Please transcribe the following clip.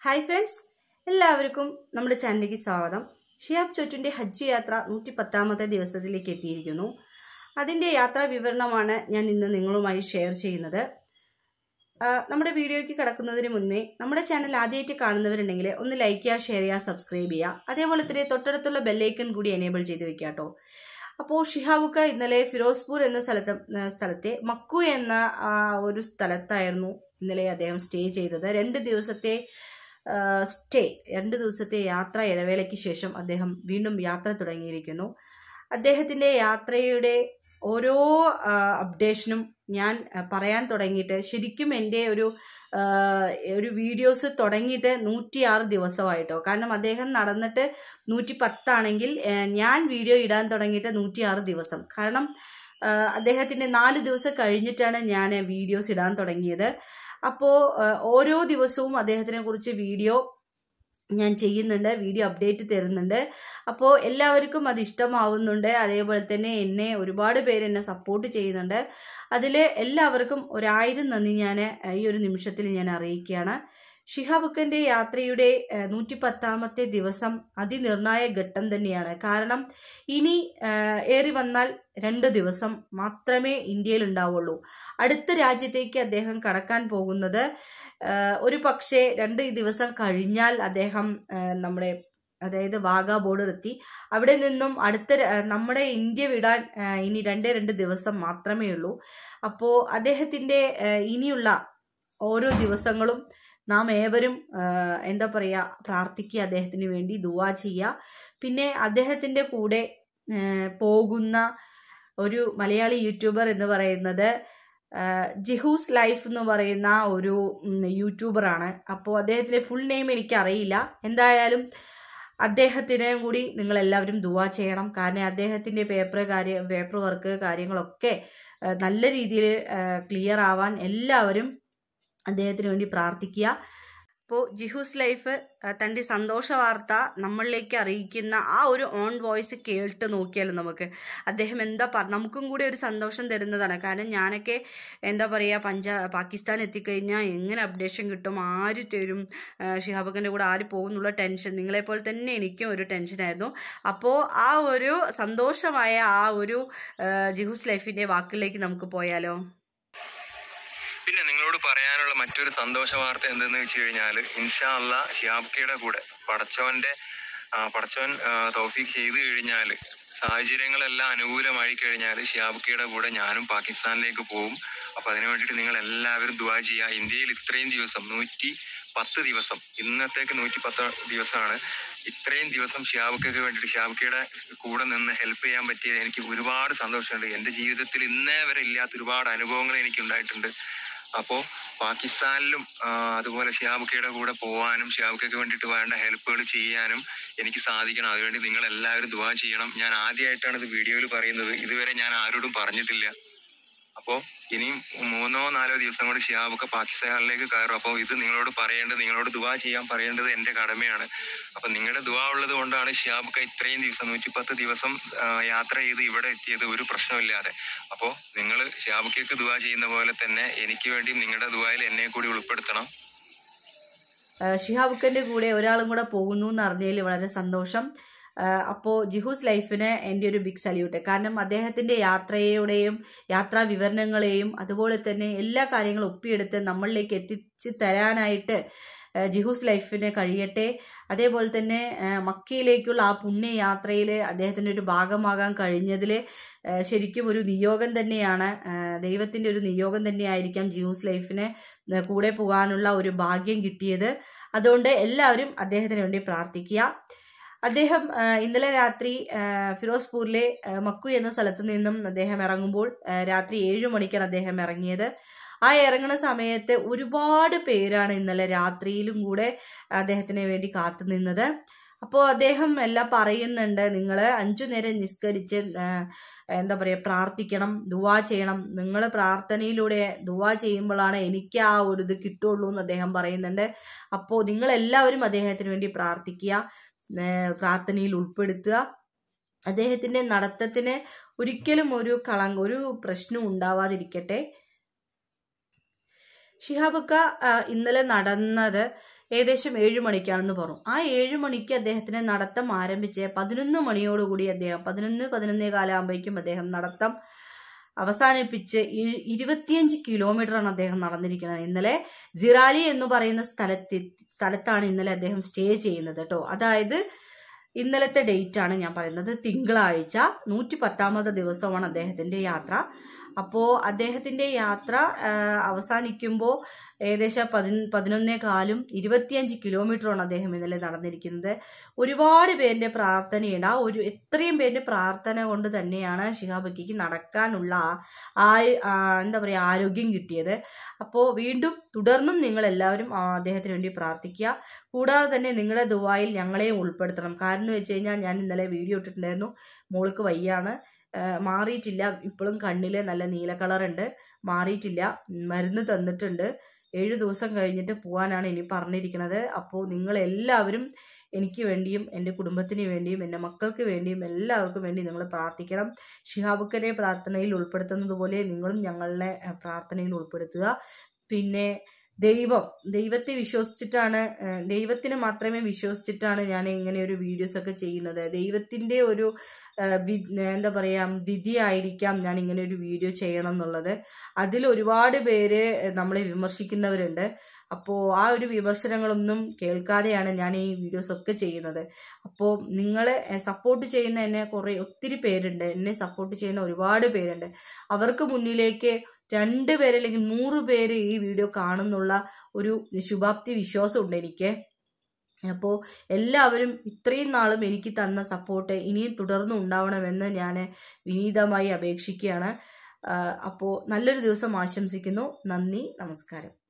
hi friends എല്ലാവർക്കും നമ്മുടെ ചാനലിലേക്ക് സ്വാഗതം ഷിയാബ് ചോറ്റുന്റെ ഹജ്ജ് യാത്ര നൂറ്റി പത്താമത്തെ ദിവസത്തിലേക്ക് എത്തിയിരിക്കുന്നു അതിന്റെ യാത്രാ വിവരണമാണ് ഞാൻ ഇന്ന് നിങ്ങളുമായി ഷെയർ ചെയ്യുന്നത് ആ, നമ്മുടെ വീഡിയോയ്ക്ക് കിടക്കുന്നതിന് മുന്നേ നമ്മുടെ ചാനൽ ആദ്യമായിട്ട് കാണുന്നവരുണ്ടെങ്കിൽ ഒന്ന് ലൈക്ക് ചെയ്യുക ഷെയർ ചെയ്യുക സബ്സ്ക്രൈബ് ചെയ്യുക അതേപോലെ തന്നെ തൊട്ടടുത്തുള്ള ബെല്ലൈക്കൺ കൂടി എനേബിൾ ചെയ്ത് വെക്കുക കേട്ടോ അപ്പോൾ ഷിഹാബുക്ക ഇന്നലെ ഫിറോസ്പൂർ എന്ന സ്ഥലത്ത് ആ, സ്ഥലത്തെ മക്കു എന്ന ആ, ഒരു സ്ഥലത്തായിരുന്നു ഇന്നലെ അദ്ദേഹം സ്റ്റേ ചെയ്തത് രണ്ട് ദിവസത്തെ ആ, സ്റ്റേ രണ്ട് ദിവസത്തെ യാത്ര ഇടവേളയ്ക്ക് ശേഷം അദ്ദേഹം വീണ്ടും യാത്ര തുടങ്ങിയിരിക്കുന്നു അദ്ദേഹത്തിന്റെ യാത്രയുടെ ഓരോ ആ, അപ്ഡേഷനും ഞാൻ ആ, പറയാൻ തുടങ്ങിയിട്ട് ശരിക്കും എൻ്റെ ഒരു ആ, ഒരു വീഡിയോസ് തുടങ്ങിയിട്ട് നൂറ്റിയാറ് ദിവസമായിട്ടോ കാരണം അദ്ദേഹം നടന്നിട്ട് നൂറ്റി പത്താണെങ്കിൽ ആ, ഞാൻ വീഡിയോ ഇടാൻ തുടങ്ങിയിട്ട് നൂറ്റിയാറ് ദിവസം കാരണം ആ, അദ്ദേഹത്തിന്റെ നാല് ദിവസം കഴിഞ്ഞിട്ടാണ് ഞാൻ വീഡിയോസ് ഇടാൻ തുടങ്ങിയത് അപ്പോൾ ഓരോ ദിവസവും അദ്ദേഹത്തിനെ കുറിച്ച് വീഡിയോ ഞാൻ ചെയ്യുന്നുണ്ട് വീഡിയോ അപ്ഡേറ്റ് തരുന്നുണ്ട് അപ്പോൾ എല്ലാവർക്കും അത് ഇഷ്ടമാവുന്നുണ്ട് അതേപോലെ തന്നെ എന്നെ ഒരുപാട് പേര് എന്നെ സപ്പോർട്ട് ചെയ്യുന്നുണ്ട് അതിൽ എല്ലാവർക്കും ഒരായിരം നന്ദി ഞാൻ ഈ ഒരു നിമിഷത്തിൽ ഞാൻ അറിയിക്കുകയാണ് ഷിഹാബുക്കന്റെ യാത്രയുടെ നൂറ്റി പത്താമത്തെ ദിവസം അതിനിർണായക ഘട്ടം തന്നെയാണ് കാരണം ഇനി ഏഹ്, ഏറി വന്നാൽ രണ്ട് ദിവസം മാത്രമേ ഇന്ത്യയിൽ ഉണ്ടാവുള്ളൂ അടുത്ത രാജ്യത്തേക്ക് അദ്ദേഹം കടക്കാൻ പോകുന്നത് ഏഹ്, ഒരു പക്ഷേ രണ്ട് ദിവസം കഴിഞ്ഞാൽ അദ്ദേഹം ഏഹ്, നമ്മുടെ അതായത് വാഗാ ബോർഡർ എത്തി അവിടെ നിന്നും അടുത്ത ര- നമ്മുടെ ഇന്ത്യ വിടാൻ ഏഹ്, ഇനി രണ്ടേ രണ്ട് ദിവസം മാത്രമേ ഉള്ളൂ അപ്പോൾ അദ്ദേഹത്തിന്റെ ഏഹ്, ഇനിയുള്ള ഓരോ ദിവസങ്ങളും നാം ഏവരും ഏഹ്, എന്താ പറയുക പ്രാർത്ഥിക്കുക അദ്ദേഹത്തിന് വേണ്ടി ദുവാ ചെയ്യുക പിന്നെ അദ്ദേഹത്തിന്റെ കൂടെ ഏഹ്, പോകുന്ന ഒരു മലയാളി യൂട്യൂബർ എന്ന് പറയുന്നത് ഏഹ്, ജിഹൂസ് ലൈഫ് എന്ന് പറയുന്ന ഒരു ഉം, യൂട്യൂബറാണ് അപ്പോൾ അദ്ദേഹത്തിന്റെ ഫുൾ നെയിം എനിക്ക് അറിയില്ല എന്തായാലും അദ്ദേഹത്തിനും കൂടി നിങ്ങൾ എല്ലാവരും ദുവാ ചെയ്യണം കാരണം അദ്ദേഹത്തിന്റെ പേപ്പർ കാര്യ പേപ്പർ വർക്ക് കാര്യങ്ങളൊക്കെ ഏഹ്, നല്ല രീതിയിൽ ക്ലിയർ ആവാൻ എല്ലാവരും അദ്ദേഹത്തിന് വേണ്ടി പ്രാർത്ഥിക്കുക അപ്പോൾ ജിഹൂസ് ലൈഫ് അഹ് തന്റെ സന്തോഷ വാർത്ത നമ്മളിലേക്ക് അറിയിക്കുന്ന ആ ഒരു ഓൺ വോയിസ് കേട്ട് നോക്കിയാലും നമുക്ക് അദ്ദേഹം എന്താ പറ നമുക്കും കൂടി ഒരു സന്തോഷം തരുന്നതാണ് കാരണം ഞാനൊക്കെ എന്താ പറയുക പഞ്ചാ പാകിസ്ഥാൻ എത്തിക്കഴിഞ്ഞാൽ എങ്ങനെ അപ്ഡേഷൻ കിട്ടും ആര് തരും ആഹ് ഷിഹാബക്കൻ്റെ കൂടെ ആര് പോകുന്നുള്ള ടെൻഷൻ നിങ്ങളെപ്പോലെ തന്നെ എനിക്കും ഒരു ടെൻഷനായിരുന്നു അപ്പോൾ ആ ഒരു സന്തോഷമായ ആ ഒരു ആഹ് ജിഹൂസ് ലൈഫിൻ്റെ വാക്കിലേക്ക് നമുക്ക് പോയാലോ പിന്നെ നിങ്ങളോട് പറയാനുള്ള മറ്റൊരു സന്തോഷ വാർത്ത എന്തെന്ന് വെച്ച് കഴിഞ്ഞാൽ ഇൻഷാ അല്ല ഷിയാബ്ക്കയുടെ കൂടെ പടച്ചവന്റെ ആ, പടച്ചവൻ ആ, തൗഫീഖ് ചെയ്തു കഴിഞ്ഞാൽ സാഹചര്യങ്ങളെല്ലാം അനുകൂലമായി കഴിഞ്ഞാൽ ഷിയാബ്ക്കയുടെ കൂടെ ഞാനും പാകിസ്ഥാനിലേക്ക് പോകും അപ്പൊ അതിനു വേണ്ടിയിട്ട് നിങ്ങൾ എല്ലാവരും ദുവാ ചെയ്യുക ഇന്ത്യയിൽ ഇത്രയും ദിവസം നൂറ്റി പത്ത് ദിവസം ഇന്നത്തേക്ക് നൂറ്റി പത്ത് ദിവസമാണ് ഇത്രയും ദിവസം ഷിയാബ്ക്കയ്ക്ക് വേണ്ടിയിട്ട് ഷിയാബ്ക്കയുടെ കൂടെ നിന്ന് ഹെൽപ്പ് ചെയ്യാൻ പറ്റിയത് എനിക്ക് ഒരുപാട് സന്തോഷമുണ്ട് എൻ്റെ ജീവിതത്തിൽ ഇന്നേ വരെ ഇല്ലാത്ത ഒരുപാട് അനുഭവങ്ങൾ എനിക്ക് ഉണ്ടായിട്ടുണ്ട് അപ്പോൾ പാകിസ്ഥാനിലും ആ, അതുപോലെ ഷിയാബുക്കയുടെ കൂടെ പോകാനും ഷിയാബുക്കയ്ക്ക് വേണ്ടിയിട്ട് വേണ്ട ഹെൽപ്പുകൾ ചെയ്യാനും എനിക്ക് സാധിക്കണം അതുവേണ്ടി നിങ്ങൾ എല്ലാവരും ദുവാ ചെയ്യണം ഞാൻ ആദ്യമായിട്ടാണ് ഇത് വീഡിയോയിൽ പറയുന്നത് ഇതുവരെ ഞാൻ ആരോടും പറഞ്ഞിട്ടില്ല അപ്പോൾ ഇനിയും മൂന്നോ നാലോ ദിവസം കൂടി ഷിയാബുക്ക പാകിസ്ഥാനിലേക്ക് കയറും അപ്പോൾ ഇത് നിങ്ങളോട് പറയേണ്ടത് നിങ്ങളോട് ദുവാ ചെയ്യാൻ പറയേണ്ടത് എൻ്റെ കടമയാണ് അപ്പൊ നിങ്ങളുടെ ദുവാ ഉള്ളത് കൊണ്ടാണ് ഷിയാബുക്ക ഇത്രയും ദിവസം നൂറ്റിപ്പത്ത് ദിവസം ആ, യാത്ര ചെയ്ത് ഇവിടെ എത്തിയത് ഒരു പ്രശ്നമില്ലാതെ അപ്പോൾ നിങ്ങൾ ഷിയാബുക്കയ്ക്ക് ദുവാ ചെയ്യുന്ന പോലെ തന്നെ എനിക്ക് വേണ്ടി നിങ്ങളുടെ ദുവായിൽ എന്നെ കൂടി ഉൾപ്പെടുത്തണം ആഹ് ഷിഹാബുക്കന്റെ കൂടെ ഒരാളും കൂടെ പോകുന്നു എന്ന് അറിഞ്ഞതിൽ വളരെ സന്തോഷം ആഹ് അപ്പോ ജിഹൂസ് ലൈഫിന് എൻ്റെ ഒരു ബിഗ് സല്യൂട്ട് കാരണം അദ്ദേഹത്തിന്റെ യാത്രയുടെയും യാത്രാ വിവരണങ്ങളെയും അതുപോലെ തന്നെ എല്ലാ കാര്യങ്ങളും ഒപ്പിയെടുത്ത് നമ്മളിലേക്ക് എത്തിച്ച് തരാനായിട്ട് ആഹ് ജിഹൂസ് ലൈഫിന് കഴിയട്ടെ അതേപോലെ തന്നെ ആഹ് മക്കയിലേക്കുള്ള ആ പുണ്യയാത്രയിൽ അദ്ദേഹത്തിന്റെ ഒരു ഭാഗമാകാൻ കഴിഞ്ഞതിൽ ആഹ് ശരിക്കും ഒരു നിയോഗം തന്നെയാണ് ആഹ് ദൈവത്തിന്റെ ഒരു നിയോഗം തന്നെയായിരിക്കാം ജിഹൂസ് ലൈഫിന് ആഹ് കൂടെ പോകാനുള്ള ഒരു ഭാഗ്യം കിട്ടിയത് അതുകൊണ്ട് എല്ലാവരും അദ്ദേഹത്തിന് വേണ്ടി പ്രാർത്ഥിക്കുക അദ്ദേഹം ആ, ഇന്നലെ രാത്രി ആ, ഫിറോസ്പൂരിലെ ആ, മക്കു എന്ന സ്ഥലത്ത് നിന്നും അദ്ദേഹം ഇറങ്ങുമ്പോൾ ആ, രാത്രി ഏഴു മണിക്കാണ് അദ്ദേഹം ഇറങ്ങിയത് ആ ഇറങ്ങുന്ന സമയത്ത് ഒരുപാട് പേരാണ് ഇന്നലെ രാത്രിയിലും കൂടെ അദ്ദേഹത്തിന് വേണ്ടി കാത്തു നിന്നത് അപ്പോൾ അദ്ദേഹം എല്ലാം പറയുന്നുണ്ട് നിങ്ങൾ അഞ്ചു നേരം നിസ്കരിച്ച് ആ, എന്താ പറയുക പ്രാർത്ഥിക്കണം ദുവാ ചെയ്യണം നിങ്ങൾ പ്രാർത്ഥനയിലൂടെ ദുവാ ചെയ്യുമ്പോഴാണ് എനിക്ക് ആ ഒരു ഇത് കിട്ടുള്ളൂ എന്ന് അദ്ദേഹം പറയുന്നുണ്ട് അപ്പോൾ നിങ്ങൾ എല്ലാവരും അദ്ദേഹത്തിന് വേണ്ടി പ്രാർത്ഥിക്കുക ഏഹ് പ്രാർത്ഥനയിൽ ഉൾപ്പെടുത്തുക അദ്ദേഹത്തിന്റെ നടത്തത്തിന് ഒരിക്കലും ഒരു കളങ്ക ഒരു പ്രശ്നവും ഉണ്ടാവാതിരിക്കട്ടെ ഷിഹാബക്ക ആ, ഇന്നലെ നടന്നത് ഏകദേശം ഏഴ് മണിക്കാണെന്ന് പറഞ്ഞു ആ ഏഴ് മണിക്ക് അദ്ദേഹത്തിന് നടത്തം ആരംഭിച്ച് പതിനൊന്ന് മണിയോടുകൂടി അദ്ദേഹം പതിനൊന്ന് പതിനൊന്നേ കാലാകുമ്പോഴേക്കും അദ്ദേഹം നടത്തം അവസാനിപ്പിച്ച് ഇ- ഇരുപത്തിയഞ്ച് കിലോമീറ്ററാണ് അദ്ദേഹം നടന്നിരിക്കുന്നത് ഇന്നലെ സിറാലി എന്ന് പറയുന്ന സ്ഥലത്ത് സ്ഥലത്താണ് ഇന്നലെ അദ്ദേഹം സ്റ്റേ ചെയ്യുന്നത് കേട്ടോ അതായത് ഇന്നലത്തെ ഡേറ്റ് ആണ് ഞാൻ പറയുന്നത് തിങ്കളാഴ്ച നൂറ്റി പത്താമത്തെ ദിവസമാണ് അദ്ദേഹത്തിന്റെ യാത്ര അപ്പോൾ അദ്ദേഹത്തിന്റെ യാത്ര അവസാനിക്കുമ്പോൾ ഏകദേശം പതി പതിനൊന്നേ കാലും ഇരുപത്തിയഞ്ച് കിലോമീറ്ററാണ് അദ്ദേഹം ഇന്നലെ നടന്നിരിക്കുന്നത് ഒരുപാട് പേരുടെ പ്രാർത്ഥനയുണ്ട് ആ ഒരു എത്രയും പേരുടെ പ്രാർത്ഥന കൊണ്ട് തന്നെയാണ് ഷിഹാബക്കിക്ക് നടക്കാനുള്ള ആ- ആ- ആ, എന്താ പറയുക ആരോഗ്യം കിട്ടിയത് അപ്പോൾ വീണ്ടും തുടർന്നും നിങ്ങൾ എല്ലാവരും ആ, അദ്ദേഹത്തിന് വേണ്ടി പ്രാർത്ഥിക്കുക കൂടാതെ തന്നെ നിങ്ങളുടെ ദുബായിൽ ഞങ്ങളെയും ഉൾപ്പെടുത്തണം കാരണം എന്ന് വെച്ച് കഴിഞ്ഞാൽ ഞാൻ ഇന്നലെ വീഡിയോ ഇട്ടിട്ടുണ്ടായിരുന്നു മോൾക്ക് വയ്യാണ് ആ, മാറിയിട്ടില്ല ഇപ്പോഴും കണ്ണിൽ നല്ല നീല കളറുണ്ട് മാറിയിട്ടില്ല മരുന്ന് തന്നിട്ടുണ്ട് ഏഴ് ദിവസം കഴിഞ്ഞിട്ട് പോകാനാണ് ഇനി പറഞ്ഞിരിക്കുന്നത് അപ്പോൾ നിങ്ങൾ എല്ലാവരും എനിക്ക് വേണ്ടിയും എൻ്റെ കുടുംബത്തിന് വേണ്ടിയും എൻ്റെ മക്കൾക്ക് വേണ്ടിയും എല്ലാവർക്കും വേണ്ടി നിങ്ങൾ പ്രാർത്ഥിക്കണം ഷിഹാബുക്കനെ പ്രാർത്ഥനയിൽ ഉൾപ്പെടുത്തുന്നത് പോലെ നിങ്ങളും ഞങ്ങളെ ഏഹ്, പ്രാർത്ഥനയിൽ ഉൾപ്പെടുത്തുക പിന്നെ ദൈവം ദൈവത്തെ വിശ്വസിച്ചിട്ടാണ് ഏഹ്, ദൈവത്തിനെ മാത്രമേ വിശ്വസിച്ചിട്ടാണ് ഞാൻ ഇങ്ങനെ ഒരു വീഡിയോസ് ഒക്കെ ചെയ്യുന്നത് ദൈവത്തിൻ്റെ ഒരു ഏഹ്, വി- എന്താ പറയുക വിധിയായിരിക്കാം ഞാൻ ഇങ്ങനെ ഒരു വീഡിയോ ചെയ്യണം എന്നുള്ളത് അതിൽ ഒരുപാട് പേര് നമ്മളെ വിമർശിക്കുന്നവരുണ്ട് അപ്പോൾ ആ ഒരു വിമർശനങ്ങളൊന്നും കേൾക്കാതെയാണ് ഞാൻ ഈ വീഡിയോസ് ഒക്കെ ചെയ്യുന്നത് അപ്പോൾ നിങ്ങളെ സപ്പോർട്ട് ചെയ്യുന്ന എന്നെ കുറേ ഒത്തിരി പേരുണ്ട് എന്നെ സപ്പോർട്ട് ചെയ്യുന്ന ഒരുപാട് പേരുണ്ട് അവർക്ക് മുന്നിലേക്ക് രണ്ട് പേര് അല്ലെങ്കിൽ നൂറ് പേര് ഈ വീഡിയോ കാണുന്നുള്ള ഒരു ശുഭാപ്തി വിശ്വാസമുണ്ട് എനിക്ക് അപ്പോൾ എല്ലാവരും ഇത്രയും നാളും എനിക്ക് തന്ന സപ്പോർട്ട് ഇനിയും തുടർന്നും ഉണ്ടാവണമെന്ന് ഞാൻ വിനീതമായി അപേക്ഷിക്കുകയാണ് അപ്പോൾ നല്ലൊരു ദിവസം ആശംസിക്കുന്നു നന്ദി നമസ്കാരം